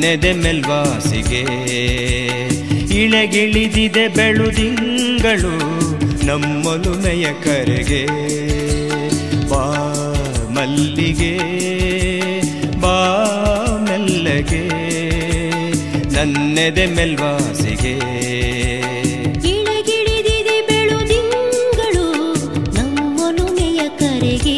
ನನ್ನೆದೆ ಮೆಲ್ವಾಸಿಗೆ ಇಳೆಗಿಳಿದಿದೆ ಬೆಳುದಿಂಗಳು ನಮ್ಮೊಲುಮೆಯ ಕರೆಗೆ ಬಾ ಮಲ್ಲಿಗೆ ಬಾ ಮೆಲ್ಲಗೆ ನನ್ನೆದೆ ಮೆಲ್ವಾಸಿಗೆ ಇಳಗಿಳಿದಿದೆ ಬೆಳುದಿಂಗಳು ನಮ್ಮೊಲುಮೆಯ ಕರೆಗೆ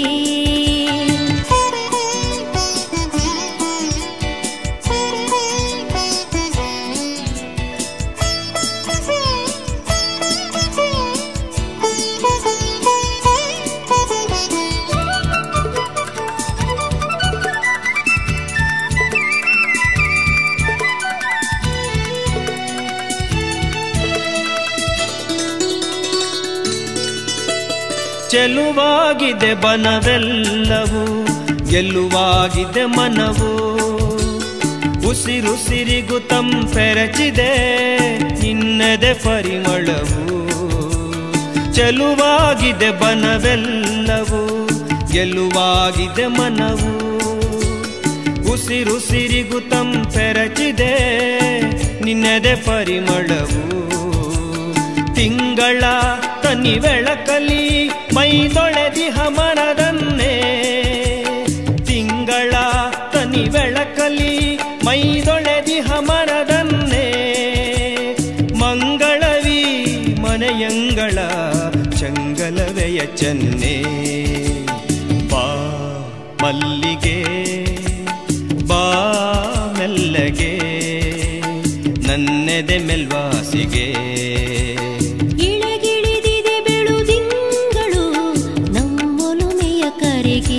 ಚೆಲುವಾಗಿದೆ ಬನವೆಲ್ಲವೂ ಗೆಲ್ಲುವಾಗಿದೆ ಮನವು ಉಸಿರುಸಿರಿಗು ತಂಪೆರಚಿದೆ ನಿನ್ನದೆ ಪರಿಮಳವು ಚೆಲುವಾಗಿದೆ ಬನವೆಲ್ಲವೂ ಗೆಲ್ಲುವಾಗಿದೆ ಮನವು ಉಸಿರುಸಿರಿಗು ತಂಪೆರಚಿದೆ ನಿನ್ನದೆ ಪರಿಮಳವು ತಿಂಗಳ ತನಿ ಬೆಳಕಲಿ ಮೈದೊಳೆದಿಹ ಮನದನ್ನೇ ತಿಂಗಳ ತನಿ ಬೆಳಕಲಿ ಮೈದೊಳೆದಿಹ ಮನದನ್ನೇ ಮಂಗಳವಿ ಮನೆಯಂಗಳ ಚಂಗಲವೆಯ ಚೆನ್ನೆ ಬಾ ಮಲ್ಲಿಗೆ ಬಾ ಮೆಲ್ಲಗೆ ನನ್ನೆದೆ ಮೆಲ್ವಾಸಿಗೆ ಇಳಗಿಳಿದಿದೆ ಬೆಳುದಿಂಗಳು ನಮ್ಮೊಲುಮೆಯ ಕರೆಗೆ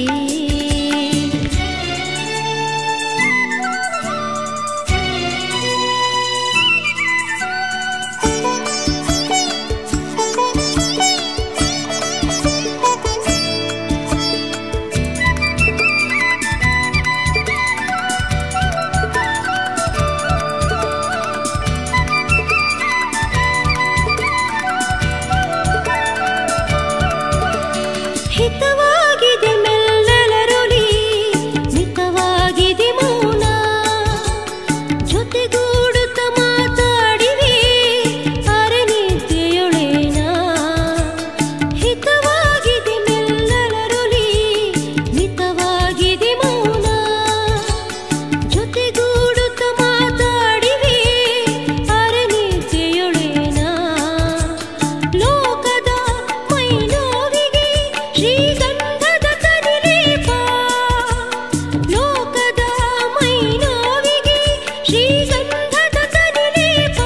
ಹಿತವಾಗಿದೆ ಮೆಲ್ಲಲರುಳಿ ಮಿತವಾಗಿದೆ ಮೌನ ಜೊತೆಗೂಡುತ್ತ ಮಾತಾಡಿವೆ ಅರನಿದ್ದೆಯೊಳೇನ ಹಿತವಾಗಿದೆ ಮೆಲ್ಲಲರುಳಿ ಮಿತವಾಗಿದೆ ಮೌನ ಜೊತೆಗೂಡುತ್ತ ಮಾತಾಡಿವೆ ಅರನಿದ್ದೆಯೊಳೇನ ಲೋಕದ ಮೈನೋವಿಗೆ ಶ್ರೀಗಂಧದ ತನಿಲೇಪ ಲೋಕದ ಮೈನೋವಿಗೆ ಶ್ರೀಗಂಧದ ತನಿಲೇಪ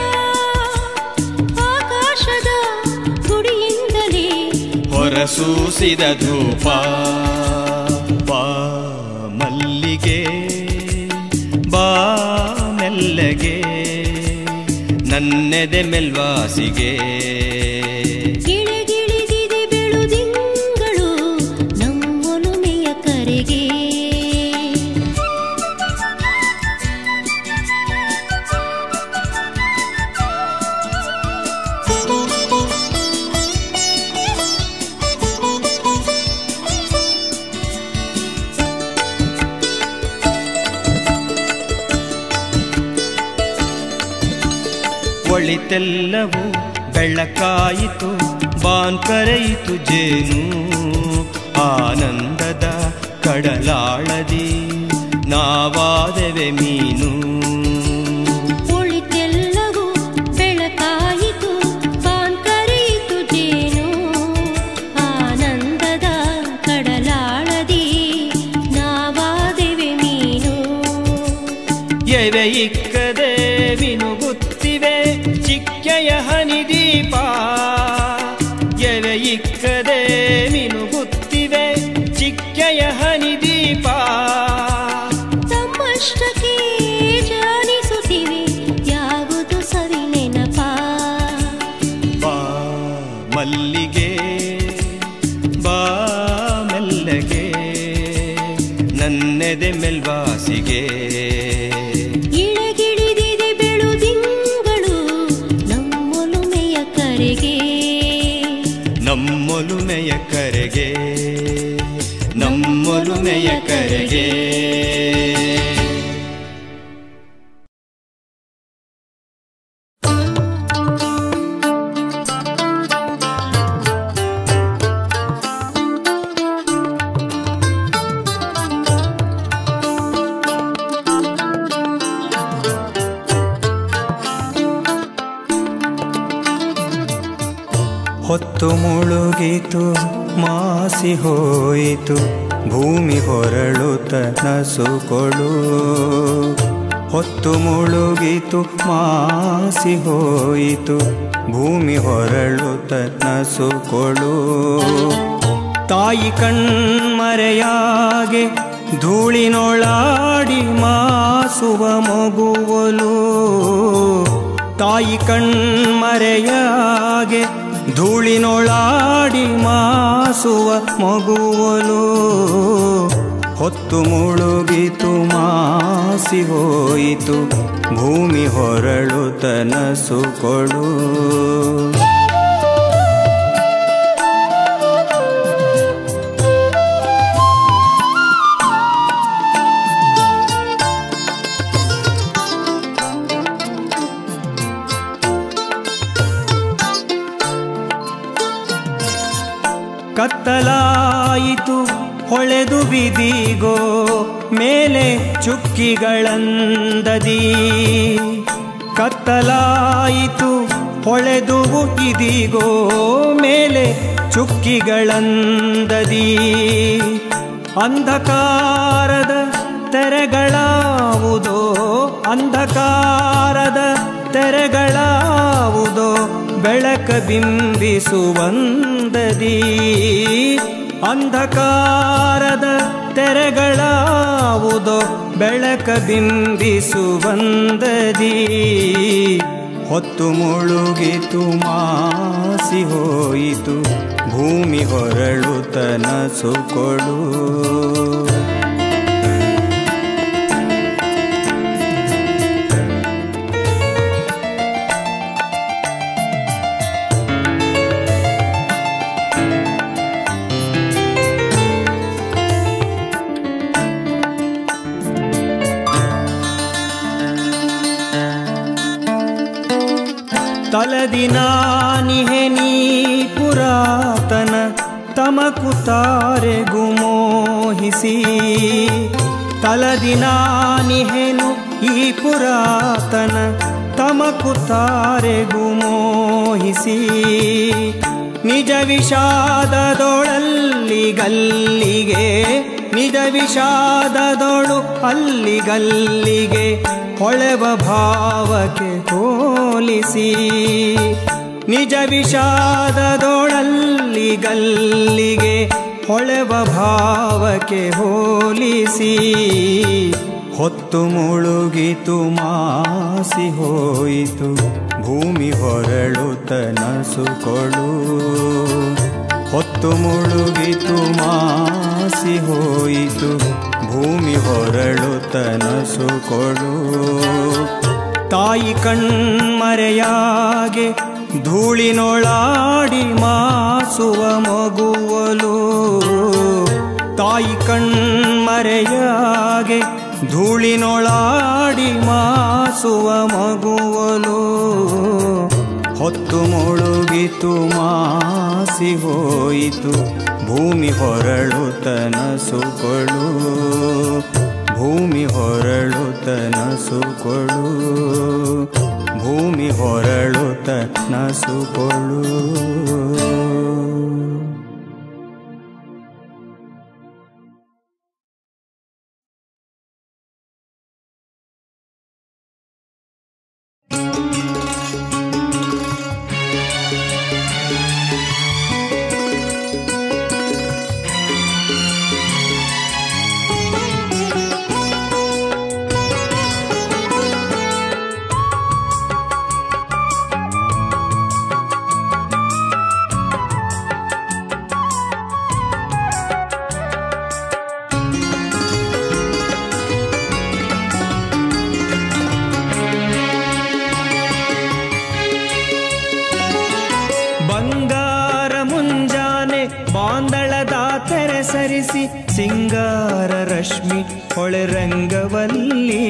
ಆಕಾಶದ ಗುಡಿಯಿಂದಲೇ ಹೊರಸೂಸಿದ ಧೂಪ ಬಾ ಮಲ್ಲಿಗೆ ಬಾ ಮೆಲ್ಲಗೆ ನನ್ನೆದೆ ಮೆಲ್ವಾಸಿಗೆ ಗಿಳಿಗಿಳಿದಿದೆ ಬೆಳುದಿಂಗಳು ನಮ್ಮೊಲುಮೆಯ ಕರೆಗೆ ಒಳಿತೆಲ್ಲವೂ ಬೆಳಕಾಯಿತು ಬಾನ್ ಕರೆಯಿತು ಜೇನು ಆನಂದದ ಕಡಲಾಳದಿ ನಾವಾದೆವೆ ಮೀನು ಒಳಿತೆಲ್ಲವೂ ಬೆಳಕಾಯಿತು ಬಾನ್ ಕರೆಯಿತು ಜೇನು ಆನಂದದ ಕಡಲಾಳದಿ ನಾವಾದೆವೆ ಮೀನು ಎವೆ ಇಕ್ಕದೆ ಮಿನುಗುತ್ತಿವೆ ಚಿಕ್ಕೆಯ ಹನಿದೀಪ ಎವೆ ಇಕ್ಕದೆ ಮಿನುಗುತ್ತಿವೆ ಚಿಕ್ಕೆಯ ಹನಿದೀಪ ತಮ್ಮಷ್ಟಕ್ಕೆ ಜಾಲಿಸುತ್ತಿವೆ ಯಾವುದು ಸರಿ ನೆನಪ ಬಾ ಮಲ್ಲಿಗೆ ಬಾ ಮೆಲ್ಲಗೆ ನನ್ನೆದೆ ಮೆಲ್ವಾಸಿಗೆ ಇಳಗಿಳಿದಿದೆ ಬೆಳುದಿಂಗಳು ನಮ್ಮೊಲುಮೆಯ ಕರೆಗೆ ನಮ್ಮೊಲುಮೆಯ ಕರೆಗೆ ನಮ್ಮೊಲುಮೆಯ ಕರೆಗೆ ಹೊತ್ತು ಮುಳುಗಿತು ಮಾಸಿ ಹೋಯಿತು ಭೂಮಿ ಹೊರಳುತ್ತ ನಸುಕೊಳು ಹೊತ್ತು ಮುಳುಗಿತು ಮಾಸಿ ಹೋಯಿತು ಭೂಮಿ ಹೊರಳುತ್ತ ನಸುಕೊಳು ತಾಯಿ ಕಣ್ಮರೆಯಾಗೆ ಧೂಳಿನೊಳಾಡಿ ಮಾಸುವ ಮಗುವಲು ತಾಯಿ ಕಣ್ಮರೆಯಾಗೆ ಧೂಳಿನೊಳಾಡಿ ಮಾಸುವ ಮಗುವಲು ಹೊತ್ತು ಮುಳುಗಿತು ಮಾಸಿ ಹೋಯಿತು ಭೂಮಿ ಹೊರಳುತ್ತ ನಸುಕೊಳು ಕತ್ತಲಾಯಿತು ಹೊಳೆದು ಬಿದಿಗೋ ಮೇಲೆ ಚುಕ್ಕಿಗಳಂದದಿ ಕತ್ತಲಾಯಿತು ಹೊಳೆದು ಇದಿಗೋ ಮೇಲೆ ಚುಕ್ಕಿಗಳಂದದಿ ಅಂಧಕಾರದ ತೆರೆಗಳಾವುದೋ ಅಂಧಕಾರದ ತೆರೆಗಳಾವುದೋ ಬೆಳಕ ಬಿಂಬಿಸುವಂದದಿ ಅಂಧಕಾರದ ತೆರೆಗಳಾವುದೋ ಬೆಳಕ ಬಿಂಬಿಸುವಂದದಿ ಹೊತ್ತು ಮುಳುಗಿತು ಮಾಸಿ ಹೋಯಿತು ಭೂಮಿ ಹೊರಳುತ್ತ ನಸುಕೊಡು ತಲದಿನಾನಿಹೆ ನೀ ಪುರಾತನ ತಮಕು ತಾರೆಗು ಮೋಹಿಸಿ ತಲದಿನಾನಿಹೆನು ಈ ಪುರಾತನ ತಮಕು ತಾರೆಗು ಮೋಹಿಸಿ ನಿಜ ವಿಷಾದದೊಳಲ್ಲಿ ಗಲ್ಲಿಗೆ ನಿಜ ವಿಷಾದದೊಳು ಅಲ್ಲಿಗಲ್ಲಿಗೆ ಹೊಳೆವ ಭಾವಕ್ಕೆ ಹೋಲಿಸಿ ನಿಜ ವಿಷಾದದೊಳಲ್ಲಿ ಗಲ್ಲಿಗೆ ಹೊಳೆವ ಭಾವಕ್ಕೆ ಹೋಲಿಸಿ ಹೊತ್ತು ಮುಳುಗಿತು ಮಾಸಿ ಹೋಯಿತು ಭೂಮಿ ಹೊರಳುತ್ತ ನಸುಕೊಳು ಹೊತ್ತು ಮುಳುಗಿತು ಮಾಸಿ ಹೋಯಿತು ಭೂಮಿ ಹೊರಳುತ್ತ ನಸುಕೊಳು ತಾಯಿ ಕಣ್ಮರೆಯಾಗೆ ಧೂಳಿನೊಳಾಡಿ ಮಾಸುವ ಮಗುವಲು ತಾಯಿ ಕಣ್ಮರೆಯಾಗೆ ಧೂಳಿನೊಳಾಡಿ ಮಾಸುವ ಮಗುವಲು ಹೊತ್ತು ಮುಳುಗಿತು ಮಾಸಿ ಹೋಯಿತು ಭೂಮಿ ಹೊರಳುತ್ತ ನಸುಕೊಳು ಭೂಮಿ ಹೊರಳುತ್ತ ನಸುಕೊಳು ಭೂಮಿ ಹೊರಳುತ್ತ ನಸುಕೊಳು ಬಂಗಾರ ಮುಂಜಾನೆ ಬಾಂದಳದ ತೆರೆ ಸರಿಸಿ ಸಿಂಗಾರ ರಶ್ಮಿ ಹೊಳೆ ರಂಗವಲ್ಲಿ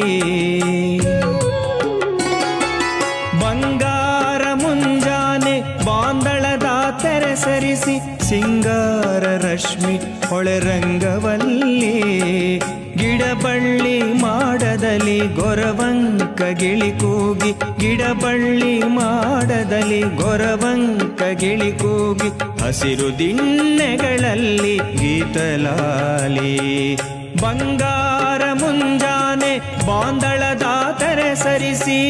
ಬಂಗಾರ ಮುಂಜಾನೆ ಬಾಂದಳದ ತೆರೆ ಸರಿಸಿ ಸಿಂಗಾರ ರಶ್ಮಿ ಹೊಳೆ ರಂಗವಲ್ಲಿ ಗಿಡಬಳ್ಳಿ ಮಾಡದಲ್ಲಿ ಗೊರವಂಕ ಗಿಳಿ ಕೂಗಿ ಗಿಡಬಳ್ಳಿ ಮಾಡದಲ್ಲಿ ಗೊರವಂಕ ಗಿಳಿ ಕೂಗಿ ಹಸಿರು ದಿಣ್ಣೆಗಳಲ್ಲಿ ಗೀತಲಾಲಿ ಬಂಗಾರ ಮುಂಜಾನೆ ಬಾಂದಳದ ತೆರೆ ಸರಿಸಿ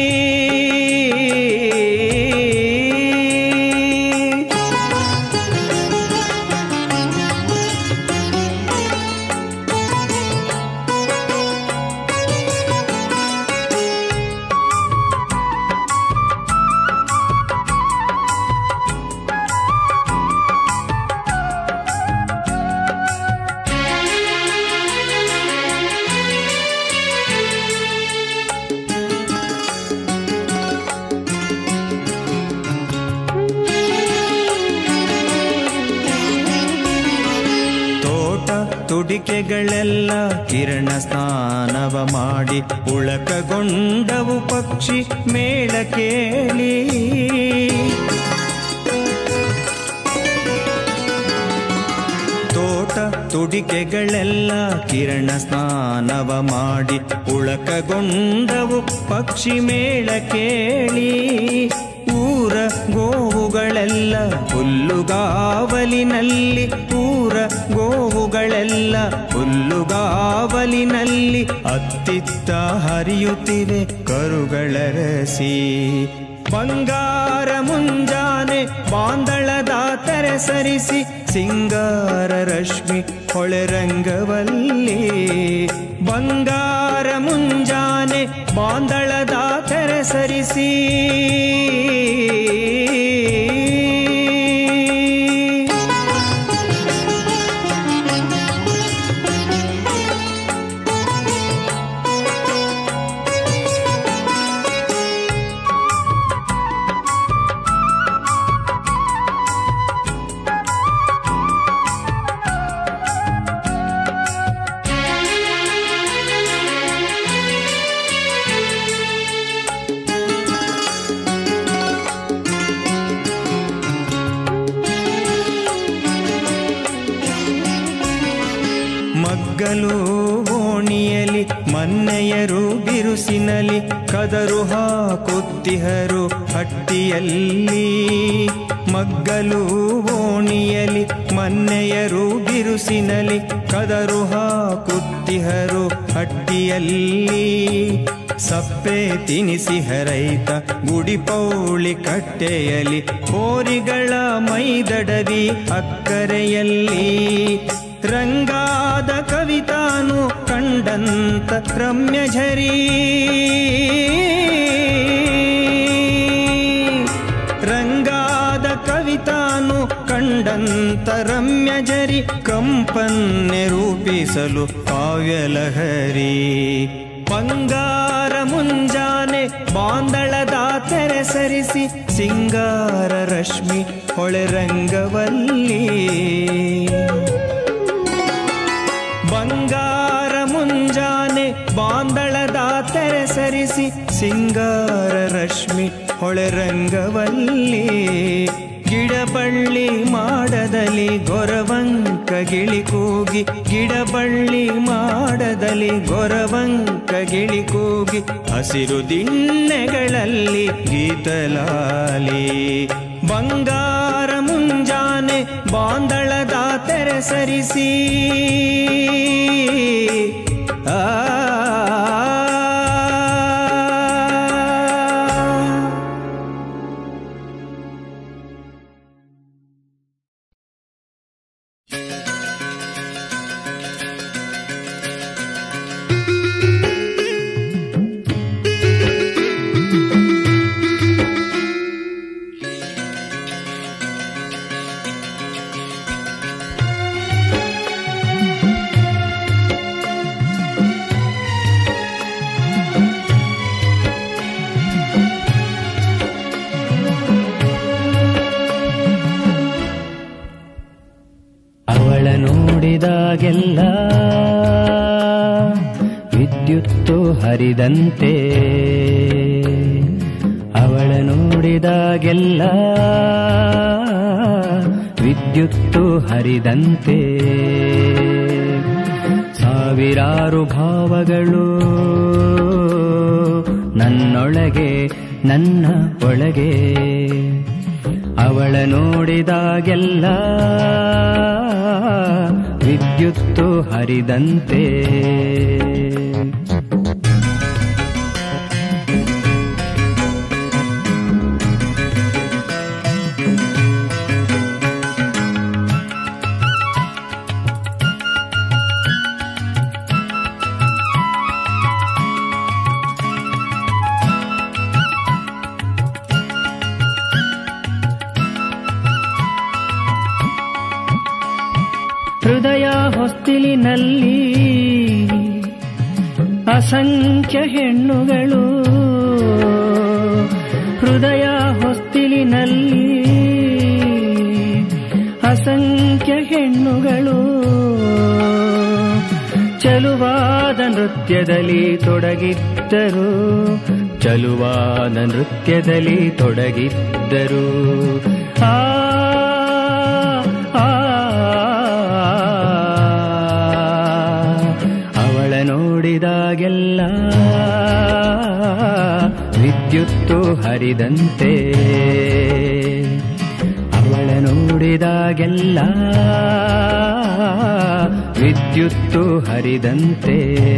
ತೋಟ ತುಡಿಕೆಗಳೆಲ್ಲ ಕಿರಣ ಸ್ನಾನವ ಮಾಡಿ ಉಳಕಗೊಂಡವು ಪಕ್ಷಿ ಮೇಳ ಕೇಳಿ ತೋಟ ತುಡಿಕೆಗಳೆಲ್ಲ ಕಿರಣ ಸ್ನಾನವ ಮಾಡಿ ಉಳಕಗೊಂಡವು ಪಕ್ಷಿ ಮೇಳ ಕೇಳಿ ಊರ ಗೋವುಗಳೆಲ್ಲ ಹುಲ್ಲುಗಾವಲಿನಲ್ಲಿ ಊರ ಗೋವುಗಳೆಲ್ಲ ಹುಲ್ಲುಗಾವಲಿನಲ್ಲಿ ಅತ್ತಿತ್ತ ಹರಿಯುತ್ತಿವೆ ಕರುಗಳರಸಿ ಬಂಗಾರ ಮುಂಜಾನೆ ಬಾಂದಳದ ತೆರೆ ಸರಿಸಿ ಸಿಂಗಾರ ರಶ್ಮಿ ಹೊಳೆರಂಗವಲ್ಲಿ ಬಂಗಾರ ಮುಂಜಾನೆ ಬಾಂದಳದ ತೆರೆ ಸರಿಸಿ ಮಗ್ಗಲು ಓಣಿಯಲಿ ಮನ್ನೆಯರು ಬಿರುಸಿನಲಿ ಕದರು ಹಾಕುತ್ತಿಹರು ಹಟ್ಟಿಯಲ್ಲಿ ಮಗ್ಗಲು ಓಣಿಯಲಿ ಮನ್ನೆಯರು ಬಿರುಸಿನಲಿ ಕದರು ಹಾಕುತ್ತಿಹರು ಹಟ್ಟಿಯಲ್ಲಿ ಸಪ್ಪೆ ತಿನಿಸಿಹ ರೈತ ಗುಡಿ ಪೌಳಿ ಕಟ್ಟೆಯಲಿ ಹೋರಿಗಳ ಮೈದಡವಿ ಅಕ್ಕರೆಯಲ್ಲಿ ರಂಗಾದ ಕವಿತಾನು ಕಂಡಂತ ರಮ್ಯ ಝರಿ ರಂಗಾದ ಕವಿತಾನು ಕಂಡಂತ ರಮ್ಯ ಜರಿ ಕಂಪನ್ನೆ ರೂಪಿಸಲು ಕಾವ್ಯಲಹರಿ ಬಂಗಾರ ಮುಂಜಾನೆ ಬಾಂದಳದ ತೆರೆ ಸರಿಸಿ ಸಿಂಗಾರ ರಶ್ಮಿ ಹೊಳೆರಂಗವಲ್ಲಿ ಬಂಗಾರ ಮುಂಜಾನೆ ಬಾಂದಳದ ತೆರೆ ಸರಿಸಿ ಸಿಂಗಾರ ರಶ್ಮಿ ಹೊಳೆರಂಗವಲ್ಲಿ ಗಿಡಬಳ್ಳಿ ಮಾಡದಲ್ಲಿ ಗೊರವಂಕ ಗಿಳಿ ಕೂಗಿ ಗಿಡಬಳ್ಳಿ ಮಾಡದಲ್ಲಿ ಗೊರವಂಕ ಗಿಳಿ ಕೂಗಿ ಹಸಿರು ದಿಣ್ಣೆಗಳಲ್ಲಿ ಗೀತಲಾಲಿ ಬಂಗಾರ ಮುಂಜಾನೆ ಬಾಂದಳದ ತೆರೆ ಸರಿಸಿ ಆ ಅವಳ ನೋಡಿದಾಗೆಲ್ಲ ವಿದ್ಯುತ್ತು ಹರಿದಂತೆ ಅವಳ ನೋಡಿದಾಗೆಲ್ಲ ವಿದ್ಯುತ್ತು ಹರಿದಂತೆ ಸಾವಿರಾರು ಭಾವಗಳು ನನ್ನೊಳಗೆ ನನ್ನ ಒಳಗೆ ಅವಳ ನೋಡಿದಾಗೆಲ್ಲ ವಿದ್ಯುತ್ತು ಹರಿದಂತೆ ಹೃದಯ ಹೊಸ್ತಿಲಿನಲ್ಲಿ ಅಸಂಖ್ಯ ಹೆಣ್ಣುಗಳು ಹೃದಯ ಹೊಸ್ತಿಲಿನಲ್ಲಿ ಅಸಂಖ್ಯ ಹೆಣ್ಣುಗಳು ಚಲುವಾದ ನೃತ್ಯದಲ್ಲಿ ತೊಡಗಿದ್ದರು ಚಲುವಾದ ನೃತ್ಯದಲ್ಲಿ ತೊಡಗಿದ್ದರು ಆ ಆ, ಅವಳ ನೋಡಿದಾಗೆಲ್ಲ ವಿದ್ಯುತ್ತು ಹರಿದಂತೆ ಅವಳ ನೋಡಿದಾಗೆಲ್ಲ ವಿದ್ಯುತ್ತು ಹರಿದಂತೆ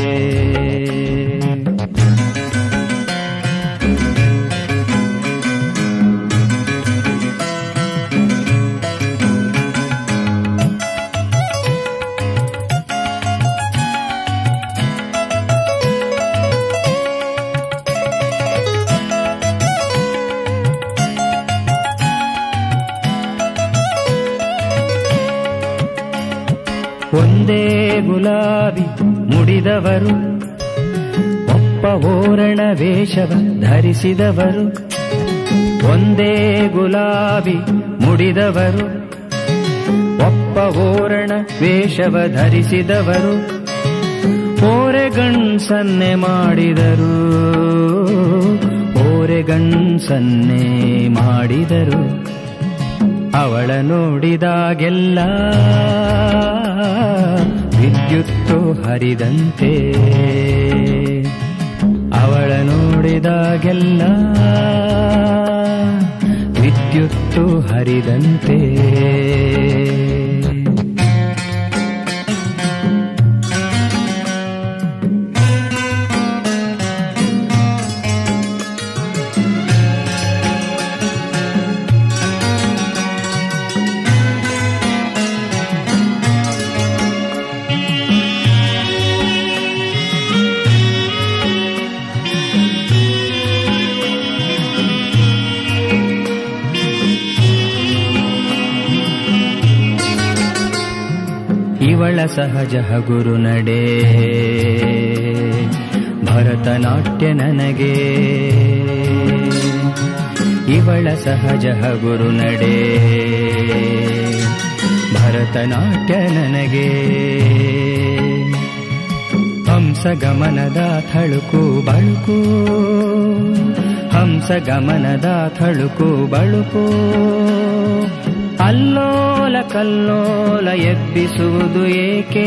ಒಂದೇ ಗುಲಾಬಿ ಮುಡಿದವರು ಒಪ್ಪ ಓರಣ ವೇಷವ ಧರಿಸಿದವರು ಒಂದೇ ಗುಲಾಬಿ ಮುಡಿದವರು ಒಪ್ಪ ಓರಣ ವೇಷವ ಧರಿಸಿದವರು ಓರೆಗಣ್ಸನ್ನೆ ಮಾಡಿದರು ಓರೆಗಣ್ಸನ್ನೆ ಮಾಡಿದರು ಅವಳ ನೋಡಿದಾಗೆಲ್ಲ ವಿದ್ಯುತ್ತು ಹರಿದಂತೆ ಅವಳ ನೋಡಿದಾಗೆಲ್ಲ ವಿದ್ಯುತ್ತು ಹರಿದಂತೆ ಇವಳ ಸಹಜ ಹಗುರು ನಡೆ ಭರತನಾಟ್ಯ ನನಗೆ ಇವಳ ಸಹಜ ಹಗುರು ನಡೆ ಭರತನಾಟ್ಯ ನನಗೆ ಹಂಸ ಗಮನದ ಥಳುಕು ಬಳುಕು ಹಂಸ ಗಮನದ ಥಳುಕು ಬಳುಕು ಅಲ್ಲೋಲ ಕಲ್ಲೋಲ ಎಬ್ಬಿಸುವುದು ಏಕೆ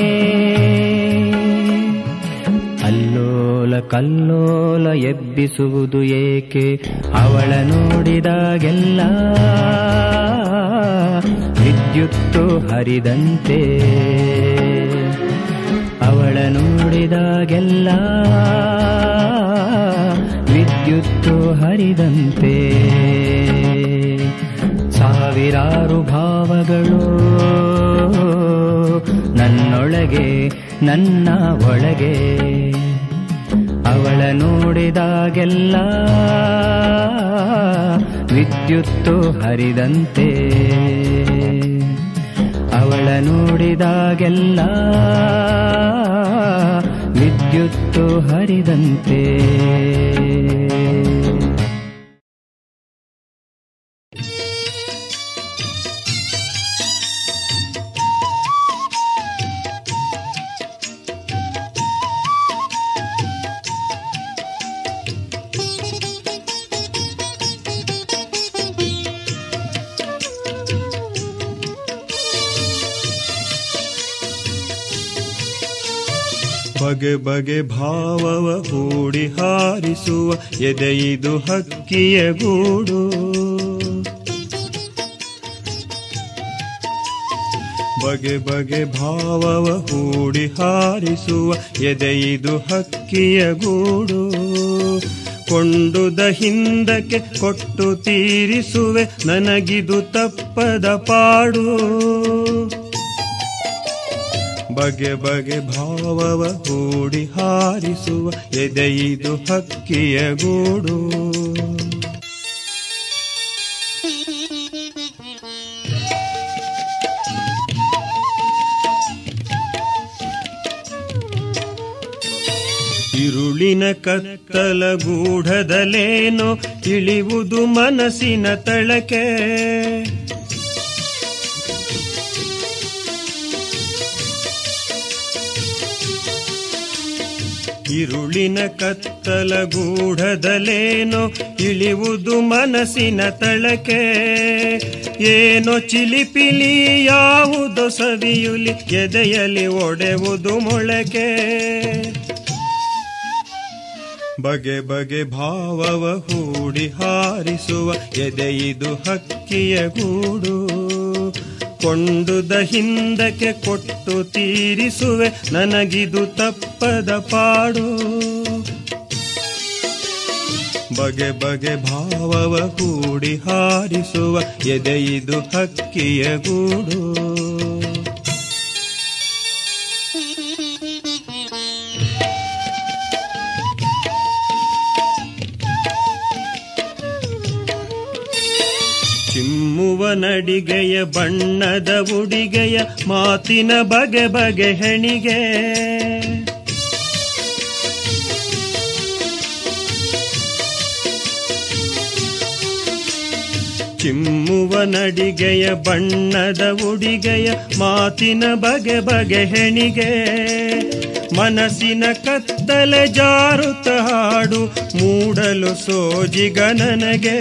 ಅಲ್ಲೋಲ ಕಲ್ಲೋಲ ಎಬ್ಬಿಸುವುದು ಏಕೆ ಅವಳ ನೋಡಿದಾಗೆಲ್ಲ ವಿದ್ಯುತ್ತು ಹರಿದಂತೆ ಅವಳ ನೋಡಿದಾಗೆಲ್ಲ ವಿದ್ಯುತ್ತು ಹರಿದಂತೆ ಸಾವಿರಾರು ಭಾವಗಳು ನನ್ನೊಳಗೆ ನನ್ನ ಒಳಗೆ ಅವಳ ನೋಡಿದಾಗೆಲ್ಲ ವಿದ್ಯುತ್ತು ಹರಿದಂತೆ ಅವಳ ನೋಡಿದಾಗೆಲ್ಲ ವಿದ್ಯುತ್ತು ಹರಿದಂತೆ ಬಗೆ ಬಗೆ ಭಾವವ ಹೂಡಿ ಹಾರಿಸುವ ಎದೆಯಿದು ಹಕ್ಕಿಯ ಗೂಡು ಬಗೆ ಬಗೆ ಭಾವವ ಹೂಡಿ ಹಾರಿಸುವ ಎದೆಯಿದು ಹಕ್ಕಿಯ ಗೂಡು ಕೊಂಡುದ ಹಿಂದಕ್ಕೆ ಕೊಟ್ಟು ತೀರಿಸುವೆ ನನಗಿದು ತಪ್ಪದ ಪಾಡು ಬಗೆ ಬಗೆ ಭಾವವ ಹೂಡಿ ಹಾರಿಸುವ ಎದೆಯಿದು ಹಕ್ಕಿಯ ಗೂಡು ಇರುಳಿನ ಕತ್ತಲ ಗೂಢದಲೇನೋ ಇಳಿವುದು ಮನಸ್ಸಿನ ತಳಕೆ ಇರುಳಿನ ಕತ್ತಲ ಗೂಢದಲೇನೋ ಇಳಿವುದು ಮನಸ್ಸಿನ ತಳಕೆ ಏನೋ ಚಿಲಿಪಿಲಿ ಯಾವುದೋ ಸವಿಯುಲಿ ಎದೆಯಲ್ಲಿ ಒಡೆವುದು ಮೊಳಕೆ ಬಗೆ ಬಗೆ ಭಾವವ ಹೂಡಿ ಹಾರಿಸುವ ಎದೆಯಿದು ಹಕ್ಕಿಯ ಗೂಡು ಕೊಂಡುದ ಹಿಂದಕ್ಕೆ ಕೊಟ್ಟು ತೀರಿಸುವೆ ನನಗಿದು ತಪ್ಪದ ಪಾಡು ಬಗೆ ಬಗೆ ಭಾವವ ಹೂಡಿ ಹಾರಿಸುವ ಎದೆಯಿದು ಹಕ್ಕಿಯ ಗೂಡು ಚಿಮ್ಮುವ ನಡಿಗೆಯ ಬಣ್ಣದ ಉಡಿಗೆಯ ಮಾತಿನ ಬಗೆ ಬಗೆ ಹೆಣಿಗೆ ಚಿಮ್ಮುವ ನಡಿಗೆಯ ಬಣ್ಣದ ಉಡಿಗೆಯ ಮಾತಿನ ಬಗೆ ಬಗೆ ಹೆಣಿಗೆ ಮನಸ್ಸಿನ ಕತ್ತಲೆ ಜಾರುತ್ತ ಹಾಡು ಮೂಡಲು ಸೋಜಿಗ ನನಗೆ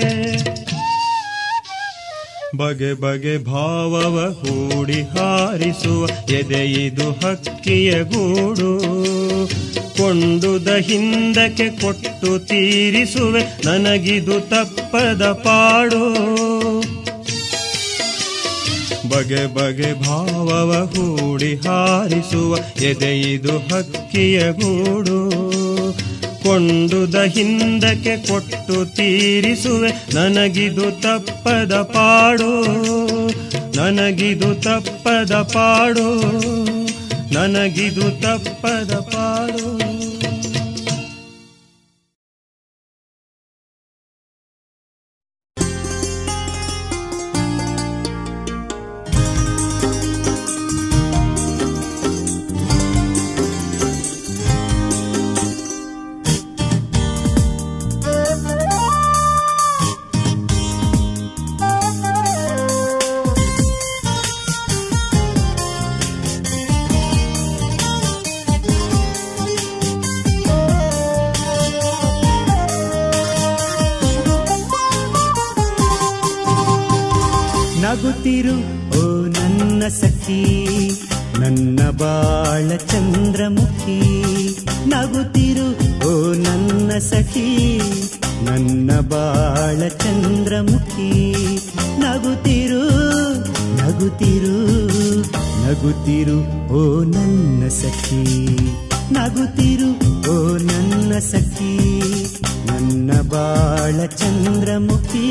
ಬಗೆ ಬಗೆ ಭಾವವ ಹೂಡಿ ಹಾರಿಸುವ ಎದೆಯಿದು ಹಕ್ಕಿಯ ಗೂಡು ಕೊಂಡುದ ಹಿಂದಕ್ಕೆ ಕೊಟ್ಟು ತೀರಿಸುವೆ ನನಗಿದು ತಪ್ಪದ ಪಾಡು ಬಗೆ ಬಗೆ ಭಾವವ ಹೂಡಿ ಹಾರಿಸುವ ಎದೆಯಿದು ಹಕ್ಕಿಯ ಗೂಡು ಕೊಂಡುದ ಹಿಂದಕ್ಕೆ ಕೊಟ್ಟು ತೀರಿಸುವೆ ನನಗಿದು ತಪ್ಪದ ಪಾಡು ನನಗಿದು ತಪ್ಪದ ಪಾಡು ನನಗಿದು ತಪ್ಪದ ಪಾಡು ನಗುತ್ತಿರು ಓ ನನ್ನ ಸಖಿ ನನ್ನ ಬಾಳ ಚಂದ್ರಮುಖಿ ನಗುತ್ತಿರು ಓ ನನ್ನ ಸಖಿ ನನ್ನ ಬಾಳ ಚಂದ್ರಮುಖಿ ನಗುತ್ತಿರು ನಗುತ್ತಿರು ನಗುತ್ತಿರು ಓ ನನ್ನ ಸಖಿ ನಗುತ್ತಿರು ಓ ನನ್ನ ಸಖಿ ನನ್ನ ಬಾಳ ಚಂದ್ರಮುಖಿ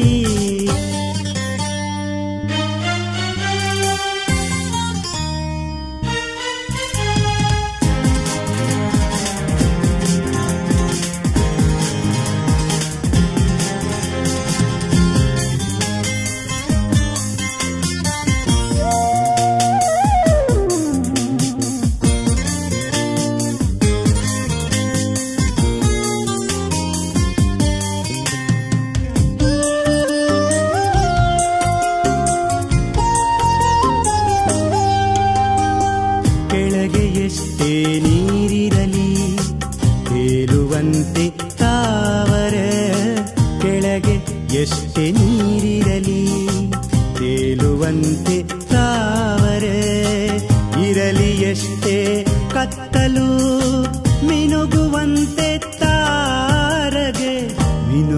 ಕೆಳಗೆ ಎಷ್ಟೇ ನೀರಿರಲಿ ತೇಲುವಂತೆ ತಾವರ ಕೆಳಗೆ ಎಷ್ಟೇ ನೀರಿರಲಿ ತೇಲುವಂತೆ ತಾವರ ಇರಲಿ ಎಷ್ಟೇ ಕತ್ತಲು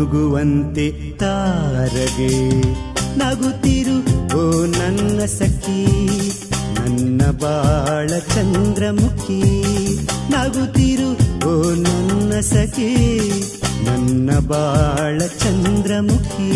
ಮುಳುಗುವಂತೆ ತಾರಗೆ ನಗುತ್ತಿರು ಓ ನನ್ನ ಸಖಿ ನನ್ನ ಬಾಳ ಚಂದ್ರಮುಖಿ ನಗುತ್ತಿರು ಓ ನನ್ನ ಸಖಿ ನನ್ನ ಬಾಳ ಚಂದ್ರಮುಖಿ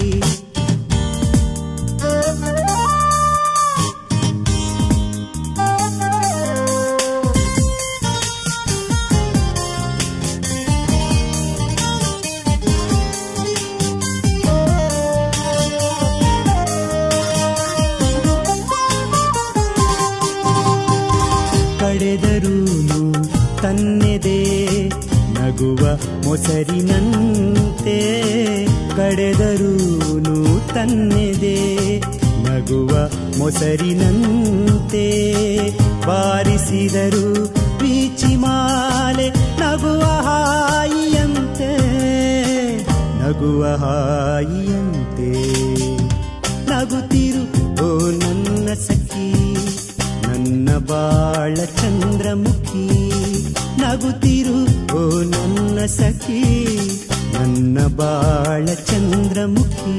ಕಡೆದರೂನು ತನ್ನೆದೆ ನಗುವ ಮೊಸರಿನಂತೆ ಕಡೆದರೂನು ತನ್ನೆದೆ ನಗುವ ಮೊಸರಿನಂತೆ ಬಾರಿಸಿದರು ಬೀಚಿ ಮಾಲೆ ನಗುವ ಹಾಯಿಯಂತೆ ನಗುವ ಹಾಯಿಯಂತೆ ನಗುತ್ತಿರು ಓ ನನ್ನ ಸಖಿ ನನ್ನ ಬಾಳ ಚಂದ್ರಮುಖಿ ನಗುತ್ತಿರು ಓ ನನ್ನ ಸಖಿ ನನ್ನ ಬಾಳ ಚಂದ್ರಮುಖಿ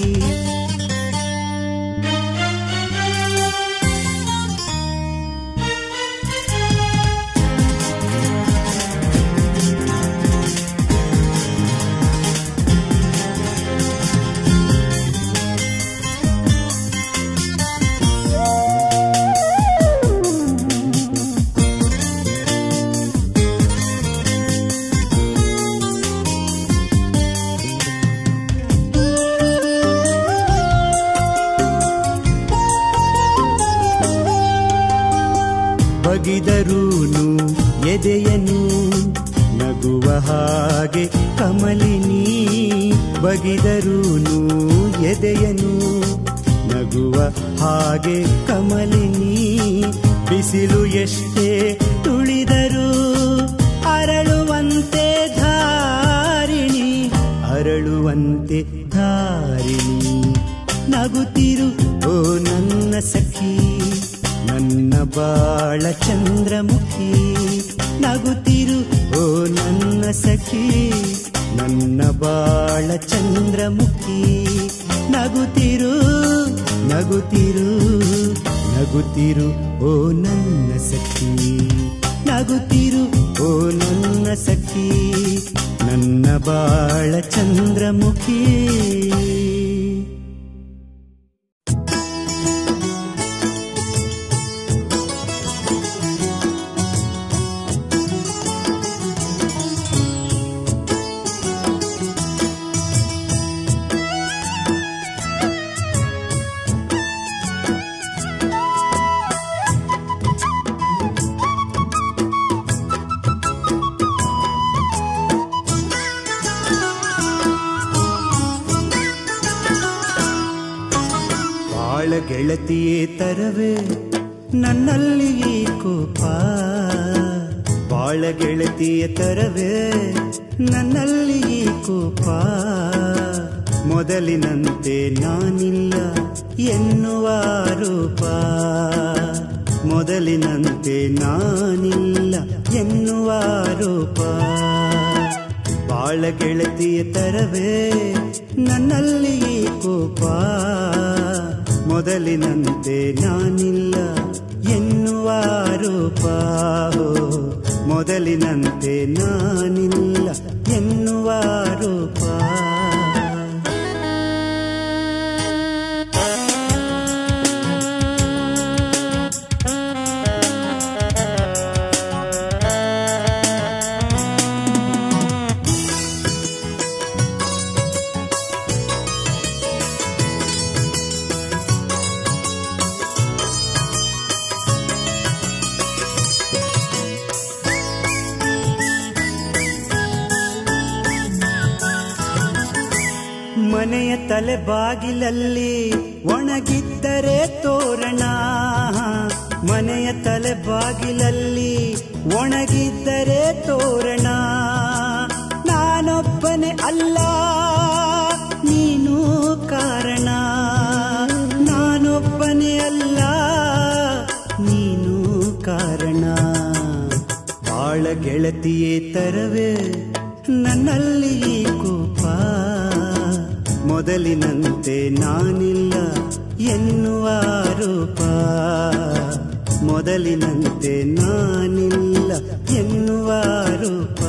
ಬಗಿದರೂನು ಎದೆಯನು ನಗುವ ಹಾಗೆ ಕಮಲಿನಿ ಬಗಿದರೂನು ಎದೆಯನು ನಗುವ ಹಾಗೆ ಕಮಲಿನಿ ಬಿಸಿಲು ಎಷ್ಟೇ ತುಳಿದರು ಅರಳುವಂತೆ ಧಾರಿಣಿ ಅರಳುವಂತೆ ಧಾರಿಣಿ ನಗುತ್ತಿರು ಓ ನನ್ನ ಸಖಿ ನನ್ನ ಬಾಳ ಚಂದ್ರಮುಖಿ ನಗುತ್ತಿರು ಓ ನನ್ನ ಸಖಿ ನನ್ನ ಬಾಳ ಚಂದ್ರಮುಖಿ ನಗುತ್ತಿರು ನಗುತ್ತಿರು ನಗುತ್ತಿರು ಓ ನನ್ನ ಸಖಿ ನಗುತ್ತಿರು ಓ ನನ್ನ ಸಖಿ ನನ್ನ ಬಾಳ ಚಂದ್ರಮುಖಿ ಬಾಳ ಗೆಳತಿಯೇ ತರವೇ ನನ್ನಲ್ಲಿ ಈ ಕೋಪ ಬಾಳ ಗೆಳತಿಯ ತರವೇ ನನ್ನಲ್ಲಿ ಈ ಕೋಪ ಮೊದಲಿನಂತೆ ನಾನಿಲ್ಲ ಎನ್ನುವ ರೂಪ ಮೊದಲಿನಂತೆ ನಾನಿಲ್ಲ ಎನ್ನುವ ರೂಪ ಬಾಳ ಗೆಳತಿಯ ತರವೇ ನನ್ನಲ್ಲಿ ಈ ಕೋಪ ಮೊದಲಿನಂತೆ ನಾನಿಲ್ಲ ಎನ್ನುವ ರೂಪ ಹೋ. ಮೊದಲಿನಂತೆ ನಾನಿಲ್ಲ ಎನ್ನುವ ರೂಪ ಮನೆಯ ತಲೆ ಬಾಗಿಲಲ್ಲಿ ಒಣಗಿದ್ದರೆ ತೋರಣ ಮನೆಯ ತಲೆ ಬಾಗಿಲಲ್ಲಿ ಒಣಗಿದ್ದರೆ ತೋರಣ ನಾನೊಬ್ಬನೇ ಅಲ್ಲ ನೀನು ಕಾರಣ ನಾನೊಬ್ಬನೇ ಅಲ್ಲ ನೀನು ಕಾರಣ ಬಾಳ ಗೆಳತಿಯೇ ತರವೇ ನನ್ನಲ್ಲಿ ಈ ಕೋಪ ಮೊದಲಿನಂತೆ ನಾನಿಲ್ಲ ಎನ್ನುವ ರೂಪ ಮೊದಲಿನಂತೆ ನಾನಿಲ್ಲ ಎನ್ನುವ ರೂಪ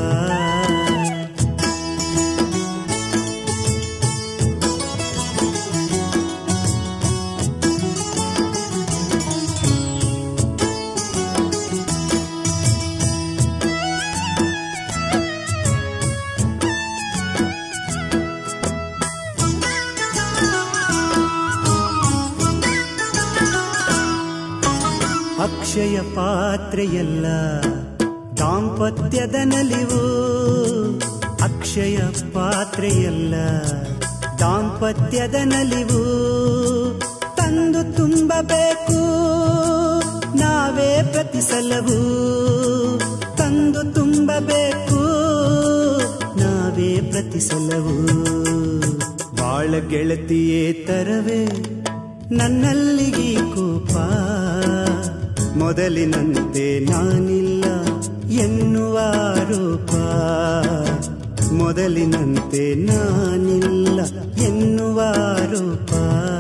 ಅಕ್ಷಯ ಪಾತ್ರೆಯಲ್ಲ ದಾಂಪತ್ಯದ ನಲಿವು ಅಕ್ಷಯ ಪಾತ್ರೆಯಲ್ಲ ದಾಂಪತ್ಯದ ನಲಿವು ತಂದು ತುಂಬಬೇಕು ನಾವೇ ಪ್ರತಿ ಸಲವು ತಂದು ತುಂಬಬೇಕು ನಾವೇ ಪ್ರತಿ ಸಲವು ಬಾಳ ಗೆಳತಿಯೇ ತರವೇ ನನ್ನಲ್ಲಿಗೀ ಕೋಪ ಮೊದಲಿನಂತೆ ನಾನಿಲ್ಲ ಎನ್ನುವ ರೂಪ ಮೊದಲಿನಂತೆ ನಾನಿಲ್ಲ ಎನ್ನುವ ರೂಪ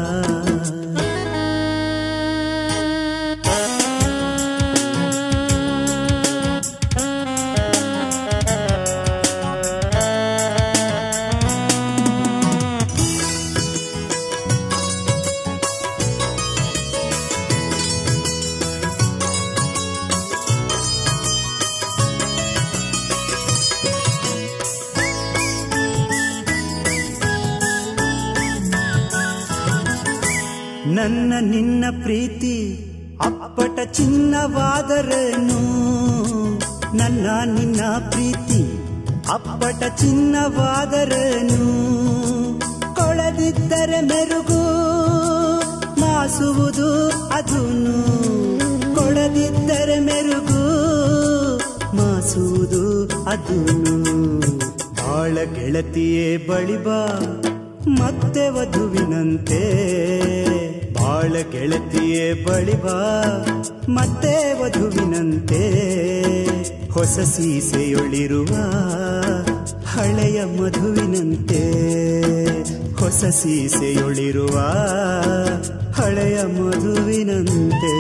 ನನ್ನ ನಿನ್ನ ಪ್ರೀತಿ ಅಪ್ಪಟ ಚಿನ್ನವಾದರೇನು ನನ್ನ ನಿನ್ನ ಪ್ರೀತಿ ಅಪ್ಪಟ ಚಿನ್ನವಾದರೇನು ಕೊಳದಿದ್ದರೆ ಮೆರುಗು ಮಾಸುವುದು ಅದೂನು ಕೊಳದಿದ್ದರೆ ಮೆರುಗು ಮಾಸುವುದು ಅದೂನು ಬಾಳ ಗೆಳತಿಯೇ ಬಳಿಬಾ ಮತ್ತೆ ವಧುವಿನಂತೆ ಬಾಳ ಗೆಳತಿಯೇ ಬಳಿಬಾ ಮತ್ತೆ ವಧುವಿನಂತೆ ಹೊಸ ಸೀಸೆಯೊಳಿರುವ ಹಳೆಯ ಮಧುವಿನಂತೆ ಹೊಸ ಸೀಸೆಯೊಳಿರುವ ಹಳೆಯ ಮಧುವಿನಂತೆ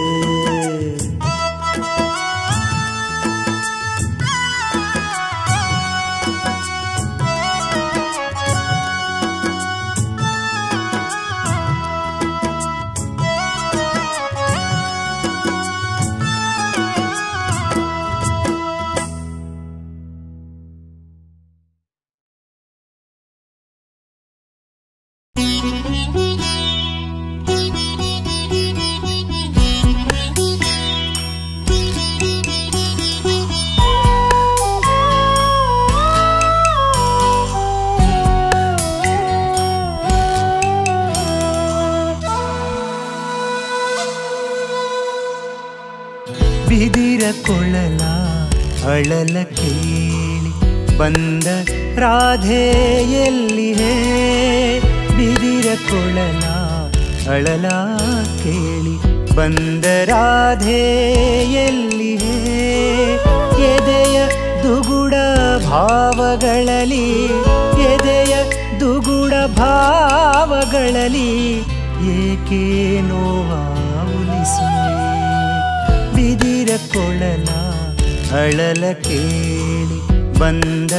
ಬಿದಿರ ಕೊಳಲ ಅಳಲ ಕೇಳಿ ಬಂದ ರಾಧೆ ಎಲ್ಲಿಹೇ ಬಿದಿರ ಕೊಳಲ ಅಳಲ ಕೇಳಿ ಬಂದ ರಾಧೆ ಎಲ್ಲಿಹೇ ಎದೆಯ ದುಗುಡ ಭಾವಗಳಲ್ಲಿ ಎದೆಯ ದುಗುಡ ಭಾವಗಳಲ್ಲಿ ಏಕೆ ನೋವ ಉಲಿಸುವೆ ಬಿದಿರ ಕೊಳಲ ಅಳಲ ಕೇಳಿ ಬಂದ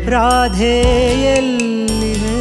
ರಾಧೆಯಲ್ಲಿವೆ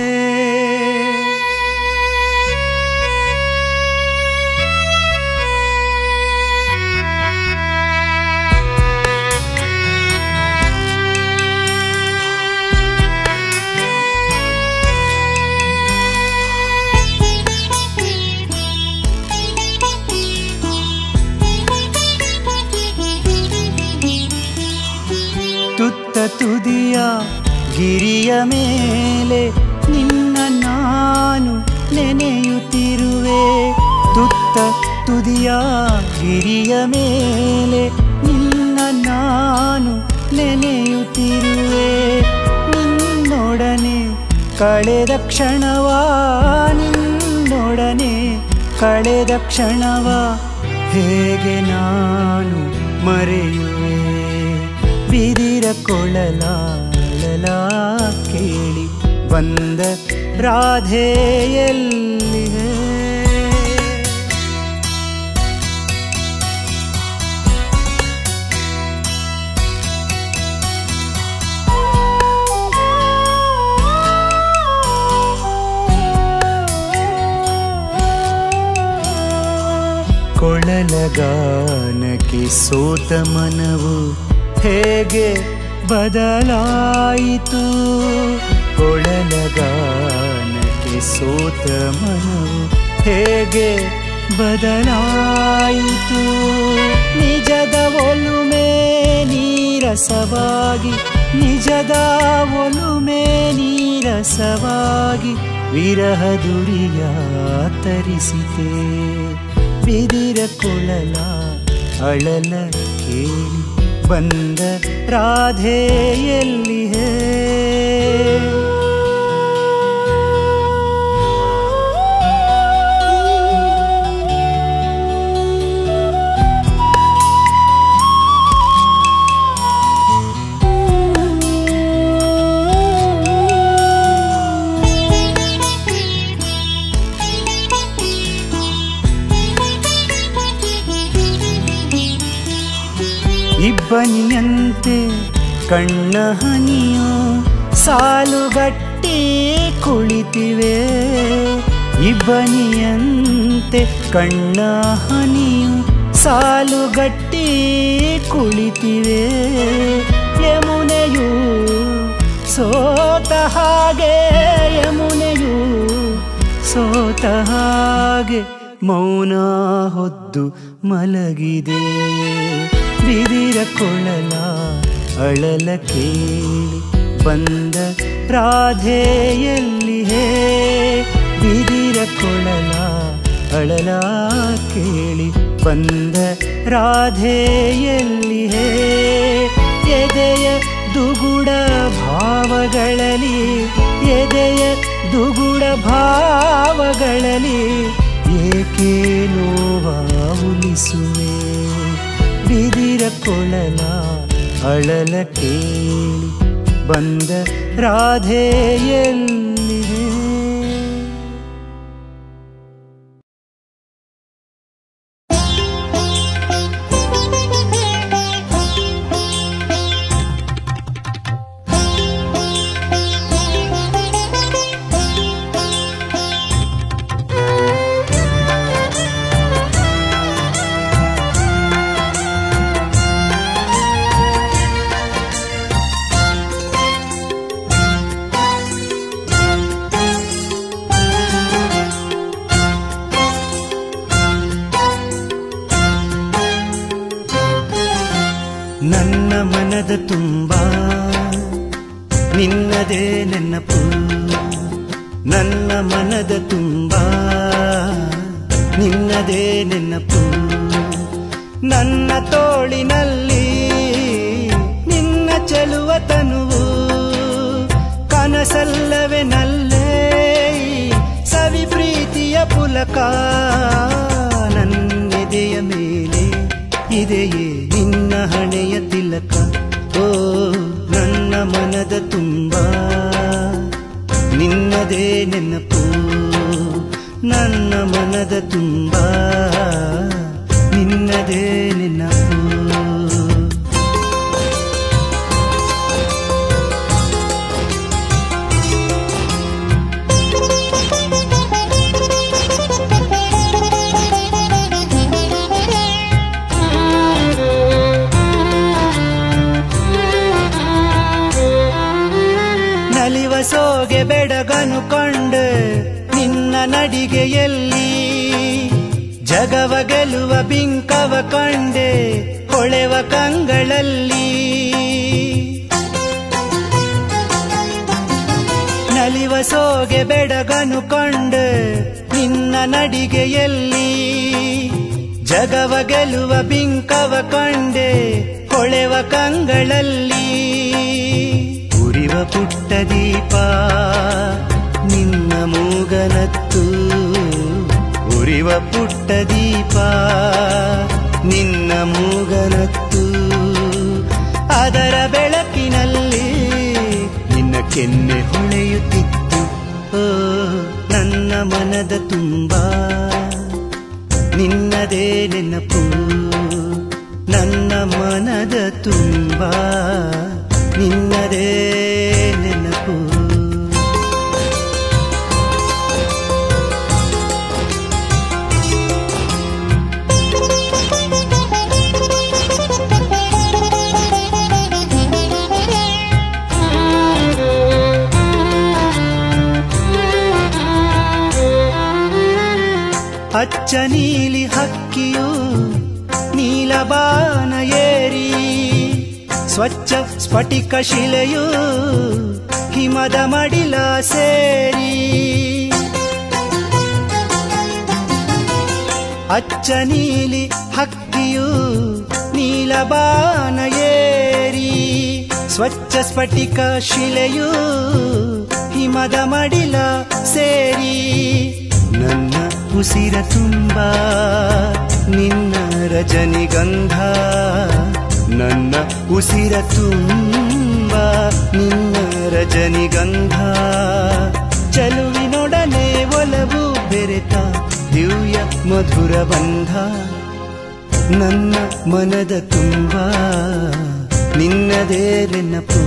ತುತ್ತ ತುದಿಯ ಗಿರಿಯ ಮೇಲೆ ನಿನ್ನ ನಾನು ನೆನೆಯುತ್ತಿರುವೆ ತುತ್ತ ತುದಿಯ ಗಿರಿಯ ಮೇಲೆ ನಿನ್ನ ನಾನು ನೆನೆಯುತ್ತಿರುವೆ ನಿನ್ನೊಡನೆ ಕಳೆದ ಕ್ಷಣವಾ ನಿನ್ನೊಡನೆ ಕಳೆದ ಕ್ಷಣವ ಹೇಗೆ ನಾನು ಮರೆಯುವೆ ಬಿದಿರ ಕೊಳಲ ಅಳಲ ಕೇಳಿ ಬಂದ ರಾಧೆಯಲ್ಲಿದೆ ಕೊಳಲಗಾನಕ್ಕೆ ಸೋತ ಮನವು ಹೇಗೆ ಬದಲಾಯಿತು ಕೊಳಲಗಾನಕ್ಕೆ ಸೋತ ಮನವು ಹೇಗೆ ಬದಲಾಯಿತು ನಿಜದ ಒಲುಮೆ ನೀರಸವಾಗಿ ನಿಜದ ಒಲುಮೆ ನೀರಸವಾಗಿ ವಿರಹ ದುರಿಯ ತರಿಸಿತೆ ಬಿದಿರ ಕೊಳಲ ಅಳಲ ಕೇಳಿ ಬಂದ ರಾಧೆಯಲ್ಲಿ ಹೇ ಇಬ್ಬನಿಯಂತೆ ಕಣ್ಣ ಹನಿಯು ಸಾಲುಗಟ್ಟಿ ಕುಳಿತಿವೆ ಇಬ್ಬನಿಯಂತೆ ಕಣ್ಣ ಹನಿಯು ಸಾಲುಗಟ್ಟಿ ಕುಳಿತಿವೆ ಯಮುನೆಯು ಸೋತ ಹಾಗೆ ಯಮುನೆಯು ಸೋತ ಹಾಗೆ ಮೌನ ಹೊದ್ದು ಮಲಗಿದೆ ಬಿದಿರ ಕೊಳಲ ಅಳಲ ಕೇಳಿ ಬಂದ ರಾಧೆಯಲ್ಲಿ ಹೇ ಬಿದಿರ ಕೊಳಲ ಅಳಲ ಕೇಳಿ ಬಂದ ರಾಧೆಯಲ್ಲಿ ಹೇ ಎದೆಯ ದುಗುಡ ಭಾವಗಳಲ್ಲಿ ಎದೆಯ ದುಗುಡ ಭಾವಗಳಲ್ಲಿ ಏಕೆ ನೋವ ಉಲಿಸುವೆ ಬಿದಿರ ಕೊಳಲ ಅಳಲ ಕೇಳಿ ಬಂದ ರಾಧೆಯಲ್ಲಿದೆ ನನ್ನ ಮನದ ತುಂಬ ನಿನ್ನದೇ ನೆನಪು ನನ್ನ ಮನದ ತುಂಬ ನಿನ್ನದೇ ನೆನಪು ನನ್ನ ತೋಳಿನಲ್ಲಿ ನಿನ್ನ ಚೆಲುವ ತನುವು ಕನಸಲ್ಲವೇ ನಲ್ಲೇ ಸವಿ ಪ್ರೀತಿಯ ಪುಲಕ ನನ್ನೆದೆಯ ಮೇಲೆ ಇದೆಯೇ ನಿನ್ನ ಹಣೆಯ ತಿಲಕ ಓ ನನ್ನ ಮನದ ತುಂಬ ನಿನ್ನದೇ ನೆನಪು ನನ್ನ ಮನದ ತುಂಬ ನಿನ್ನದೇ ನೆನಪು ನಲಿವ ಸೋಗೆ ಬೆಡಗನು ಕಂಡು ನಿನ್ನ ನಡಿಗೆಯಲ್ಲಿ ಜಗವ ಗೆಲುವ ಬಿಂಕವ ಕಂಡೆ ಹೊಳೆವ ಕಂಗಳಲ್ಲಿ ನಲಿವ ಸೋಗೆ ಬೆಡಗನು ಕಂಡು ನಿನ್ನ ನಡಿಗೆಯಲ್ಲಿ ಜಗವ ಗೆಲುವ ಬಿಂಕವ ಕಂಡೆ ಹೊಳೆವ ಕಂಗಳಲ್ಲಿ ಉರಿವ ಪುಟ್ಟ ದೀಪ ನಿನ್ನ ಮೂಗನತ್ತು ಉರಿವ ಪುಟ್ಟ ದೀಪ ನಿನ್ನ ಮೂಗನತ್ತು ಅದರ ಬೆಳಕಿನಲ್ಲಿ ನಿನ್ನ ಕೆನ್ನೆ ಹೊಳೆಯುತ್ತಿತ್ತು ಓ ನನ್ನ ಮನದ ತುಂಬ ನಿನ್ನದೇ ನೆನಪು ನನ್ನ ಮನದ ತುಂಬ ನಿನ್ನದೇ ನೆನಪು ಅಚ್ಚ ನೀಲಿ ಹಕ್ಕಿಯು ನೀಲಬಾನ ಏರಿ ಸ್ವಚ್ಛ ಸ್ಫಟಿಕ ಶಿಲೆಯು ಹಿಮದ ಮಡಿಲ ಸೇರಿ ಅಚ್ಚ ನೀಲಿ ಹಕ್ಕಿಯು ನೀಲಬಾನ ಏರಿ ಸ್ವಚ್ಛ ಸ್ಫಟಿಕ ಶಿಲೆಯು ಹಿಮದ ಮಡಿಲ ಸೇರಿ ನನ್ನ ಉಸಿರ ತುಂಬ ನಿನ್ನ ರಜನಿಗಂಧ ನನ್ನ ಉಸಿರ ತುಂಬ ನಿನ್ನ ರಜನಿಗಂಧ ಚಲುವಿನೊಡನೆ ಒಲವು ಬೆರೆತ ದಿವ್ಯ ಮಧುರ ಬಂಧ ನನ್ನ ಮನದ ತುಂಬ ನಿನ್ನದೇ ನೆನಪು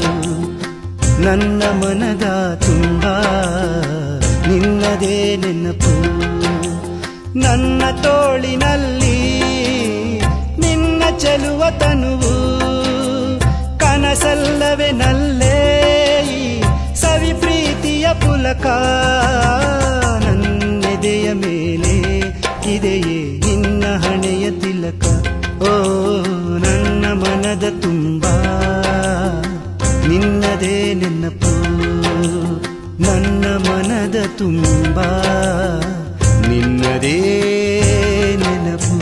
ನನ್ನ ಮನದ ತುಂಬ ನಿನ್ನದೇ ನೆನಪು ನನ್ನ ತೋಳಿನಲ್ಲಿ ನಿನ್ನ ಚೆಲುವ ತನುವು ಕನಸಲ್ಲವೇ ನಲ್ಲೇ ಈ ಸವಿ ಪ್ರೀತಿಯ ಪುಲಕ ನನ್ನೆದೆಯ ಮೇಲೆ ಇದೆಯೇ ನಿನ್ನ ಹಣೆಯ ತಿಲಕ ಓ ನನ್ನ ಮನದ ತುಂಬ ನಿನ್ನದೇ ನೆನಪು ನನ್ನ ಮನದ ತುಂಬ ನಿನ್ನದೇ ನೆನಪು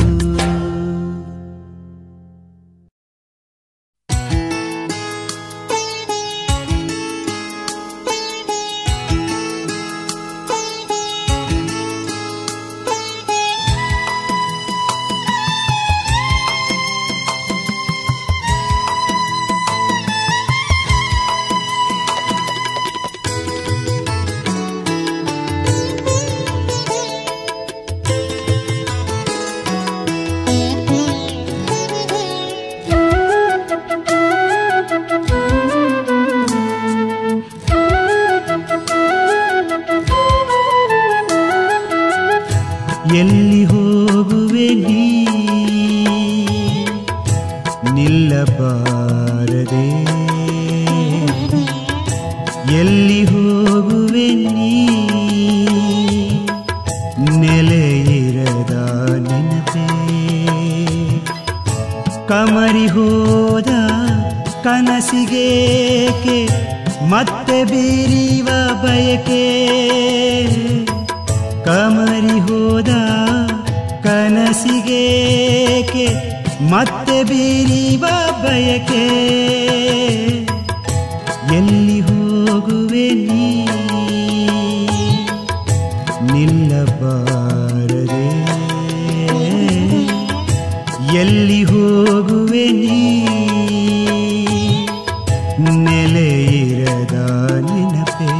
ಎಲ್ಲಿ ಹೋಗುವೆ ನೀ ನಿಲ್ಲಬಾರದೆ ಎಲ್ಲಿ ಹೋಗುವೆ ನೀ ನೆಲೆಯಿರದ ನೆನಪೇ ಕಮರಿ ಹೋದ ಕನಸಿಗೇಕೆ ಮತ್ತೆ ಬೀರಿವ ಬಯಕೆ ಕಮರಿ ಹೋದ ಕನಸಿಗೇಕೆ ಮತ್ತೆ ಬೀರಿವ ಬಯಕೆ ಎಲ್ಲಿ ಹೋಗುವೆ ನೀ ನಿಲ್ಲಬಾರದೆ ಎಲ್ಲಿ ಹೋಗುವೆ ನೀ ನೆಲೆಯಿರದ ನೆನಪೇ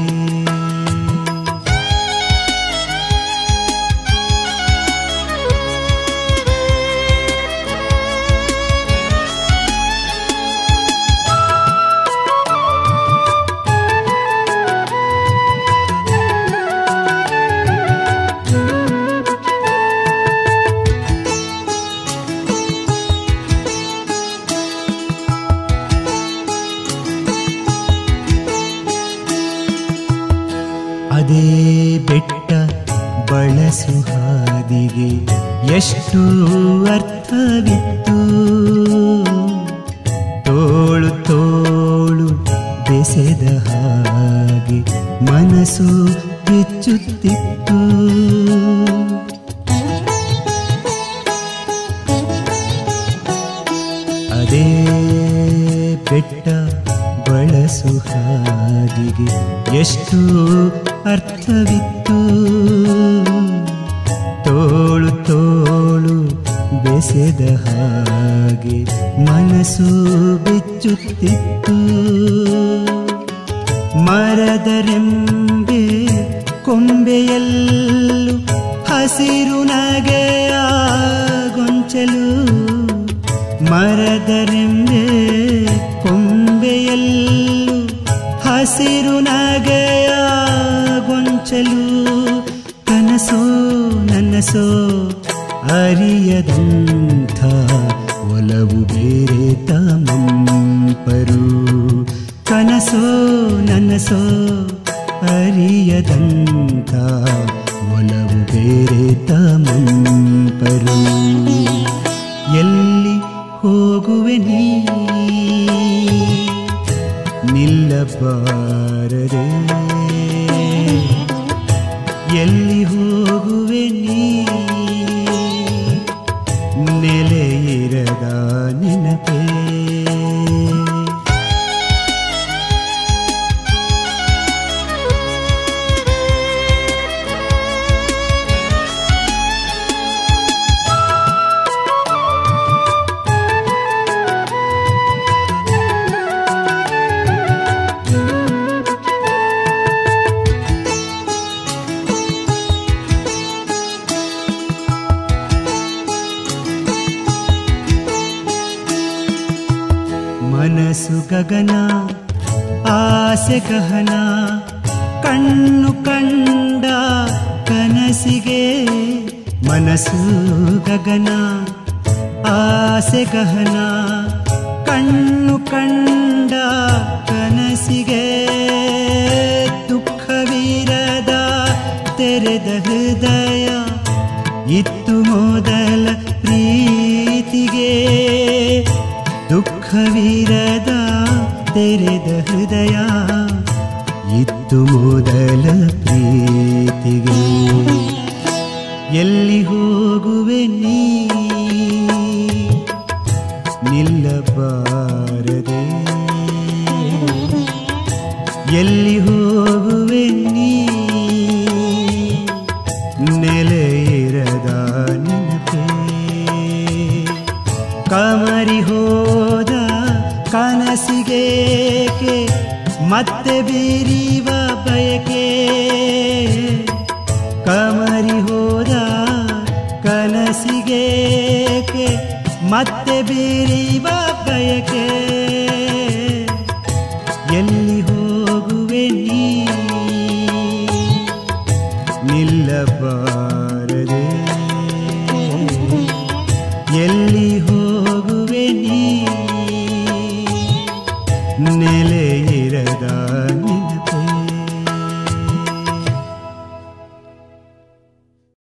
ಅದೇ ಬೆಟ್ಟ ಬಳಸು ಹಾದಿಗೆ ಎಷ್ಟು ಅರ್ಥವಿತ್ತು ತೋಳು ತೋಳು ಬೆಸೆದ ಹಾಗೆ ಮನಸ್ಸು ಬಿಚ್ಚುತ್ತಿತ್ತು ಅದೇ ಬೆಟ್ಟ ಬಳಸು ಹಾದಿಗೆ ಎಷ್ಟು ಅರ್ಥವಿತ್ತು ತೋಳು ತೋಳು ಬೆಸೆದ ಹಾಗೆ ಮನಸ್ಸು ಬಿಚ್ಚುತ್ತಿತ್ತು ಮರದ ರೆಂಬೆ ಕೊಂಬೆಯಲ್ಲೂ ಹಸಿರು ನಗೆಯ ಗೊಂಚಲು ಮರದರೆಂಬೆ ಕೊಂಬೆಯಲ್ಲೂ ಹಸಿರು ನಗೆಯ ಗೊಂಚಲು ಕನಸೋ ನನಸೋ ಅರಿಯದಂಥ ಒಲವು ಬೇರೆ ತಮಂಪರು ಕನಸೋ ನನಸೋ ಅರಿಯದಂಥ ಒಲವು ಬೇರೆ ತಮಂಪರು ಎಲ್ಲಿ ಹೋಗುವೆ ನೀ ನಿಲ್ಲಬಾರದೆ ಎಲ್ಲಿ ಹೋಗುವೆ ನೀ ನೆಲೆಯಿರದ ನೆನಪೇ ಮನಸ್ಸು ಗಗನ ಆಸೆ ಗಹನ ಕಣ್ಣು ಕಂಡ ಕನಸಿಗೆ ಮನಸ್ಸು ಗಗನ ಆಸೆ ಗಹನ ಕಣ್ಣು ಕಂಡ ಕನಸಿಗೆ ದುಃಖವಿರದ ತೆರೆದ ಹೃದಯ ಇತ್ತು ಮೊದಲ ಪ್ರೀತಿಗೆ ದುಃಖವಿರದ ತೆರೆದ ಹೃದಯ ಇತ್ತು ಮೊದಲ ಪ್ರೀತಿಗೆ ಎಲ್ಲಿ ಹೋಗುವೆ ನೀ ನಿಲ್ಲಬಾರದೆ ಎಲ್ಲಿ ಹೋಗುವೆ ನೀ ನೆಲೆಯಿರದ ನೆನಪೇ ಕಮರಿ ಹೋದ ಕನಸಿಗೇಕೆ ಮತ್ತೆ ಬೀರಿವ ಬಯಕೆ ಕಮರಿ ಹೋದ ಕನಸಿಗೇಕೆ ಮತ್ತೆ ಬೀರಿವ ಬಯಕೆ ಎಲ್ಲಿ ಹೋಗುವೆ ನೀ ನಿಲ್ಲಬಾರದೆ ಎಲ್ಲಿ ಹೋಗುವೆ ನೀ ನೆಲೆಯಿರದ